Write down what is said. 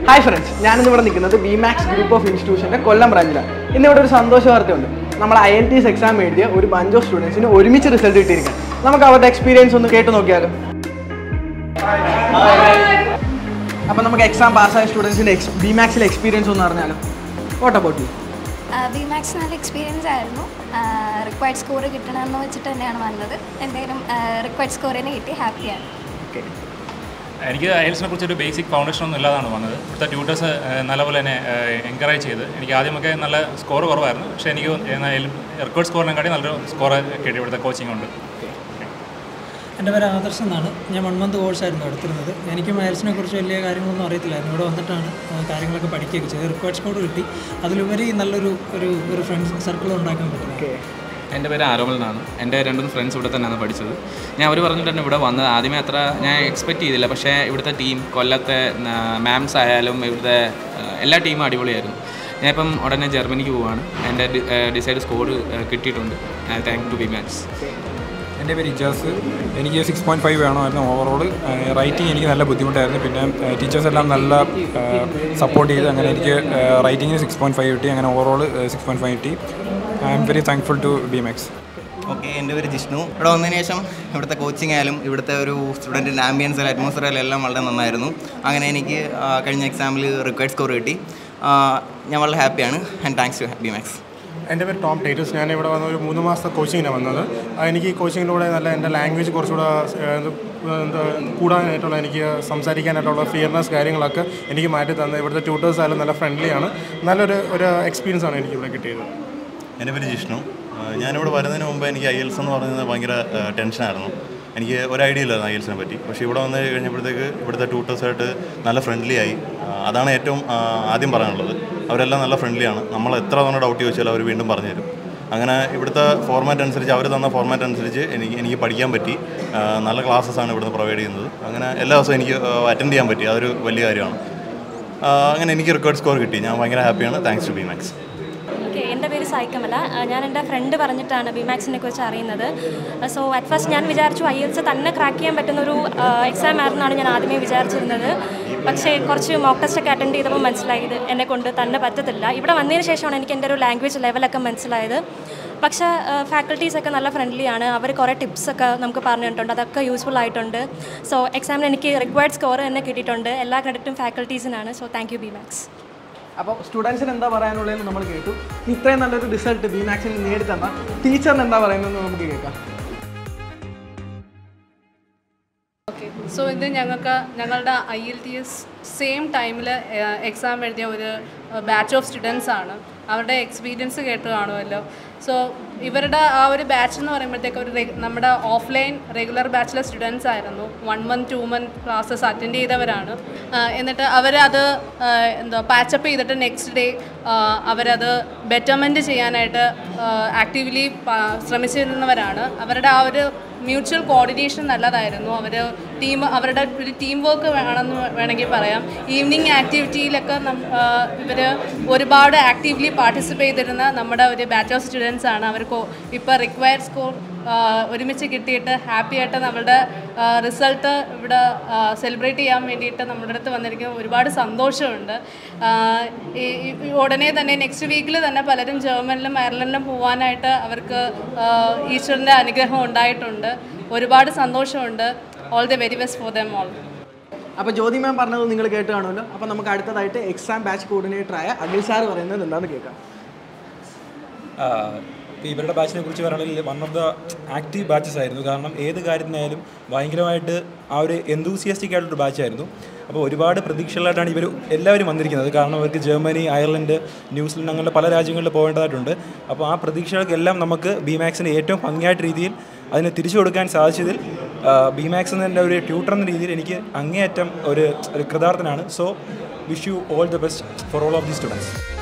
hi friends ഞാനിന്ന് ഇവിടെ നിൽക്കുന്നത് ബി മാക്സ് ഗ്രൂപ്പ് ഓഫ് ഇൻസ്റ്റിറ്റ്യൂഷൻ്റെ കൊല്ലം ബ്രാഞ്ചിലാണ് ഇന്ന് ഇവിടെ ഒരു സന്തോഷ വാർത്തയുണ്ട് നമ്മൾ IELTS exam എഴുതിയ ഒരു ബഞ്ച് ഓഫ് സ്റ്റുഡൻസിന് ഒരുമിച്ച് റിസൾട്ട് കിട്ടിയിരിക്കുകയാണ് നമുക്ക് അവരുടെ എക്സ്പീരിയൻസ് ഒന്ന് കേട്ട് നോക്കിയാലോ അപ്പം നമുക്ക് എക്സാം പാസ്സായ സ്റ്റുഡൻസിൻ്റെ എക്സ് ബി മാക്സിലെ എക്സ്പീരിയൻസ് ഒന്ന് അറിഞ്ഞാലോ what about you B max നല്ല എക്സ്പീരിയൻസ് ആയിരുന്നു റിക്വയർഡ് സ്കോർ കിട്ടണമെന്ന് വെച്ചിട്ട് തന്നെയാണ് വന്നത് എന്തായാലും റിക്വയർഡ് സ്കോർ തന്നെ കിട്ടി ഹാപ്പിയാണ് ഓക്കെ എനിക്ക് ഐൽസിനെ കുറിച്ച് ഒരു ബേസിക് ഫൗണ്ടേഷൻ ഒന്നും ഇല്ലാതാണ് വന്നത് ഇവിടുത്തെ ട്യൂട്ടേഴ്സ് നല്ലപോലെ തന്നെ എൻകറേജ് ചെയ്ത് എനിക്ക് ആദ്യമൊക്കെ നല്ല സ്കോർ കുറവായിരുന്നു പക്ഷേ എനിക്ക് എന്നായാലും റെക്കോർഡ് സ്കോറിനെക്കാട്ടി നല്ലൊരു സ്കോർ കിട്ടി ഇവിടുത്തെ കോച്ചിങ് ഉണ്ട് എൻ്റെ പേര് ആദർശ് എന്നാണ് ഞാൻ വൺ മന്ത് കോഴ്സായിരുന്നു എടുത്തിരുന്നത് എനിക്ക് മയൽസിനെ കുറിച്ച് വലിയ കാര്യങ്ങളൊന്നും അറിയത്തില്ലായിരുന്നു ഇവിടെ വന്നിട്ടാണ് ആ, കാര്യങ്ങളൊക്കെ പഠിക്കുകയൊക്കെ ചെയ്തത് റിക്വയർഡ് സ്കോർ കിട്ടി അതിലുപരി നല്ലൊരു ഒരു ഒരു ഫ്രണ്ട്സ് സർക്കിൾ ഉണ്ടാക്കാൻ പറ്റും ഓക്കെ എൻ്റെ പേര് ആരോമൽ എന്നാണ് എൻ്റെ രണ്ട് മൂന്ന് ഫ്രണ്ട്സ് ഇവിടെ തന്നെയാണ് പഠിച്ചത് ഞാൻ അവർ പറഞ്ഞിട്ട് തന്നെ ഇവിടെ വന്നത് ആദ്യമേ അത്ര ഞാൻ എക്സ്പെക്റ്റ് ചെയ്തില്ല പക്ഷേ ഇവിടുത്തെ ടീം കൊല്ലത്തെ മാംസ് ആയാലും ഇവിടുത്തെ ആ, എല്ലാ ടീമും അടിപൊളിയായിരുന്നു ഞാൻ ഇപ്പം ഉടനെ ജർമ്മനിക്ക് പോവാണ് എൻ്റെ ഡിസൈഡ് സ്കോർ കിട്ടിയിട്ടുണ്ട് താങ്ക് ടു ബി മാക്സ് എൻ്റെ പേര് ഇജാസ് എനിക്ക് സിക്സ് പോയിൻറ്റ് ഫൈവ് വേണമായിരുന്നു ഓവറോൾ റൈറ്റിംഗ് എനിക്ക് നല്ല ബുദ്ധിമുട്ടായിരുന്നു പിന്നെ ടീച്ചേഴ്സ് എല്ലാം നല്ല സപ്പോർട്ട് ചെയ്ത് അങ്ങനെ എനിക്ക് റൈറ്റിങ്ങിന് സിക്സ് പോയിൻറ്റ് ഫൈവ് കിട്ടി അങ്ങനെ ഓവറോൾ സിക്സ് പോയിൻറ്റ് ഫൈവ് കിട്ടി I'm very thankful to B max okay എൻ്റെ പേര് ജിഷ്ണു ഇവിടെ വന്നതിന് ശേഷം ഇവിടുത്തെ കോച്ചിങ് ആയാലും ഇവിടുത്തെ ഒരു സ്റ്റുഡൻറ്റിൻ്റെ ആംബിയൻസ് അറ്റ്മോസ്ഫിയർ എല്ലാം വളരെ നന്നായിരുന്നു അങ്ങനെ എനിക്ക് ആ, കഴിഞ്ഞ എക്സാമിൽ റിക്വയർഡ് സ്കോർ കിട്ടി ആ, ഞാൻ വളരെ ഹാപ്പിയാണ് and thanks to B max എൻ്റെ പേര് ടോം ടൈറ്റസ് ഞാൻ ഇവിടെ വന്ന ഒരു മൂന്ന് മാസത്തെ കോച്ചിങ്ങിനാണ് വന്നത് ആ, എനിക്ക് ഈ കോച്ചിങ്ങിലൂടെ നല്ല എൻ്റെ ലാംഗ്വേജ് കുറച്ചുകൂടെ ഏഹ്, എന്ത് എന്താ കൂടാനായിട്ടുള്ള എനിക്ക് സംസാരിക്കാനായിട്ടുള്ള ഫിയർനെസ് കാര്യങ്ങളൊക്കെ എനിക്ക് മാറ്റി തന്നത് ഇവിടുത്തെ ട്യൂട്ടേഴ്സ് ആയാലും നല്ല ഫ്രണ്ട്ലിയാണ് നല്ലൊരു ഒരു എക്സ്പീരിയൻസ് ആണ് എനിക്ക് ഇവിടെ കിട്ടിയത് എൻ്റെ പേര് ജിഷ്ണു ആ, ഞാനിവിടെ വരുന്നതിന് മുമ്പ് എനിക്ക് ഐ എൽസ് എന്ന് പറയുന്നത് ഭയങ്കര ആ, ടെൻഷനായിരുന്നു എനിക്ക് ഒരു ഐഡിയ ഇല്ലായിരുന്നു ഐ എൽസിനെ പറ്റി പക്ഷേ ഇവിടെ വന്ന് കഴിഞ്ഞപ്പോഴത്തേക്ക് ഇവിടുത്തെ ട്യൂട്ടേഴ്സായിട്ട് നല്ല ഫ്രണ്ട്ലി ആയി ആ, അതാണ് ഏറ്റവും ആ, ആദ്യം പറയാനുള്ളത് അവരെല്ലാം നല്ല ഫ്രണ്ട്ലിയാണ് നമ്മൾ എത്ര തവണ ഡൗട്ട് ചോദിച്ചാലും അവർ വീണ്ടും പറഞ്ഞു തരും അങ്ങനെ ഇവിടുത്തെ ഫോർമാറ്റ് അനുസരിച്ച് അവർ തന്ന ഫോർമാറ്റ് അനുസരിച്ച് എനിക്ക് എനിക്ക് പഠിക്കാൻ പറ്റി ആ, നല്ല ക്ലാസ്സസ് ആണ് ഇവിടുന്ന് പ്രൊവൈഡ് ചെയ്യുന്നത് അങ്ങനെ എല്ലാ ദിവസവും എനിക്ക് അറ്റൻഡ് ചെയ്യാൻ പറ്റി അതൊരു വലിയ കാര്യമാണ് ആ, അങ്ങനെ എനിക്ക് റെക്കോർഡ് സ്കോർ കിട്ടി ഞാൻ ഭയങ്കര ഹാപ്പിയാണ് thanks to B max okay എൻ്റെ പേര് സായിക്കമല ആ, ഞാൻ എൻ്റെ ഫ്രണ്ട് പറഞ്ഞിട്ടാണ് ബിമാക്സിനെ കുറിച്ച് അറിയുന്നത് സോ അറ്റ് ഫസ്റ്റ് ഞാൻ വിചാരിച്ചു ഐ എൽസ് തന്നെ ക്രാക്ക് ചെയ്യാൻ പറ്റുന്ന ഒരു എക്സാം ആയിരുന്നാണ് ഞാൻ ആദ്യമേ വിചാരിച്ചിരുന്നത് പക്ഷേ കുറച്ച് മോക്ക് ടെസ്റ്റ് ഒക്കെ അറ്റൻഡ് ചെയ്തപ്പോൾ മനസ്സിലായത് എന്നെ കൊണ്ട് തന്നെ പറ്റത്തില്ല ഇവിടെ വന്നതിന് ശേഷമാണ് എനിക്ക് എൻ്റെ ഒരു ലാംഗ്വേജ് ലെവലൊക്കെ മനസ്സിലായത് പക്ഷേ ഫാക്കൽറ്റീസ് ഒക്കെ നല്ല ഫ്രണ്ട്ലി ആണ് അവർ കുറേ ടിപ്സ് ഒക്കെ നമുക്ക് പറഞ്ഞു തന്നിട്ടുണ്ട് അതൊക്കെ യൂസ്ഫുൾ ആയിട്ടുണ്ട് സോ എക്സാമിന് എനിക്ക് റിക്വയർഡ് സ്കോർ തന്നെ കിട്ടിയിട്ടുണ്ട് എല്ലാ ക്രെഡിറ്റും ഫാക്കൽറ്റീസിനാണ് so thank you B max അപ്പോൾ സ്റ്റുഡൻസിന് എന്താ പറയാനുള്ളതെന്ന് നമ്മൾ കേട്ടു ഇത്രയും നല്ലൊരു റിസൾട്ട് ബി മാക്സിന് നേടിത്തന്ന ടീച്ചറിന് എന്താ പറയുന്നതെന്ന് നമുക്ക് കേൾക്കാം ഓക്കെ സോ ഇത് ഞങ്ങൾക്ക് ഞങ്ങളുടെ IELTS same ടൈമിൽ എക്സാം എഴുതിയ ഒരു ബാച്ച് ഓഫ് സ്റ്റുഡൻസ് ആണ് അവരുടെ എക്സ്പീരിയൻസ് കേട്ട് കാണുമല്ലോ സോ ഇവരുടെ ആ ഒരു ബാച്ച് എന്ന് പറയുമ്പോഴത്തേക്ക് ഒരു reg- നമ്മുടെ ഓഫ്ലൈൻ റെഗുലർ ബാച്ചിലെ സ്റ്റുഡൻസ് ആയിരുന്നു one month two month classes attend ചെയ്തവരാണ് ആ, എന്നിട്ട് അവരത് ആ, എന്താ പാച്ചപ്പ് ചെയ്തിട്ട് നെക്സ്റ്റ് ഡേ അവരത് ബെറ്റർമെൻറ്റ് ചെയ്യാനായിട്ട് ആക്റ്റീവ്ലി ശ്രമിച്ചിരുന്നവരാണ് അവരുടെ ആ ഒരു മ്യൂച്വൽ കോർഡിനേഷൻ നല്ലതായിരുന്നു അവർ ടീം അവരുടെ ഒരു ടീം വർക്ക് വേണമെന്ന് വേണമെങ്കിൽ പറയാം ഈവനിങ് ആക്ടിവിറ്റിയിലൊക്കെ ഇവർ ഒരുപാട് ആക്റ്റീവ്ലി പാർട്ടിസിപ്പേറ്റ് ചെയ്തിരുന്ന നമ്മുടെ ഒരു ബാച്ച് ഓഫ് സ്റ്റുഡൻസ് ആണ് അവർക്ക് ഇപ്പോൾ റിക്വയർഡ് സ്കോർ ഒരുമിച്ച് കിട്ടിയിട്ട് ഹാപ്പി ആയിട്ട് നമ്മളുടെ റിസൾട്ട് ഇവിടെ സെലിബ്രേറ്റ് ചെയ്യാൻ വേണ്ടിയിട്ട് നമ്മുടെ അടുത്ത് വന്നിരിക്കുന്ന ഒരുപാട് സന്തോഷമുണ്ട് ആ, ഈ- ഈ ഉടനെ തന്നെ നെക്സ്റ്റ് വീക്കിൽ തന്നെ പലരും ജർമ്മനിലും അയർലൻഡിലും പോകാനായിട്ട് അവർക്ക് ആ, ഈശ്വരൻ്റെ അനുഗ്രഹം ഉണ്ടായിട്ടുണ്ട് ഒരുപാട് സന്തോഷമുണ്ട് all the very best for them all അപ്പോൾ ജ്യോതി മാം പറഞ്ഞത് നിങ്ങൾ കേട്ട് കാണുമല്ലോ അപ്പോൾ നമുക്ക് അടുത്തതായിട്ട് എക്സാം ബാച്ച് കോർഡിനേറ്ററായ അഖിൽ സാർ പറയുന്നത് എന്താണെന്ന് കേൾക്കാം ഇപ്പോൾ ഇവരുടെ ബാച്ചിനെ കുറിച്ച് പറയുകയാണെങ്കിൽ one of the active batches ആയിരുന്നു കാരണം ഏത് കാര്യത്തിനായാലും ഭയങ്കരമായിട്ട് ആ ഒരു എന്തൂസിയസ്റ്റിക് ആയിട്ടൊരു ബാച്ചായിരുന്നു അപ്പോൾ ഒരുപാട് പ്രതീക്ഷകളായിട്ടാണ് ഇവർ എല്ലാവരും വന്നിരിക്കുന്നത് കാരണം അവർക്ക് ജർമ്മനി അയർലൻഡ് ന്യൂസിലൻഡ് അങ്ങനെയുള്ള പല രാജ്യങ്ങളിൽ പോകേണ്ടതായിട്ടുണ്ട് അപ്പോൾ ആ പ്രതീക്ഷകൾക്കെല്ലാം നമുക്ക് ബി മാക്സിന് ഏറ്റവും ഭംഗിയായിട്ട് രീതിയിൽ അതിന് തിരിച്ചു കൊടുക്കാൻ സാധിച്ചതിൽ ബി മാക്സ് എന്നതിൻ്റെ ഒരു ട്യൂട്ടർ എന്ന രീതിയിൽ എനിക്ക് അങ്ങേയറ്റം ഒരു ഒരു കൃതാർത്ഥനാണ് so wish you all the best for all of the students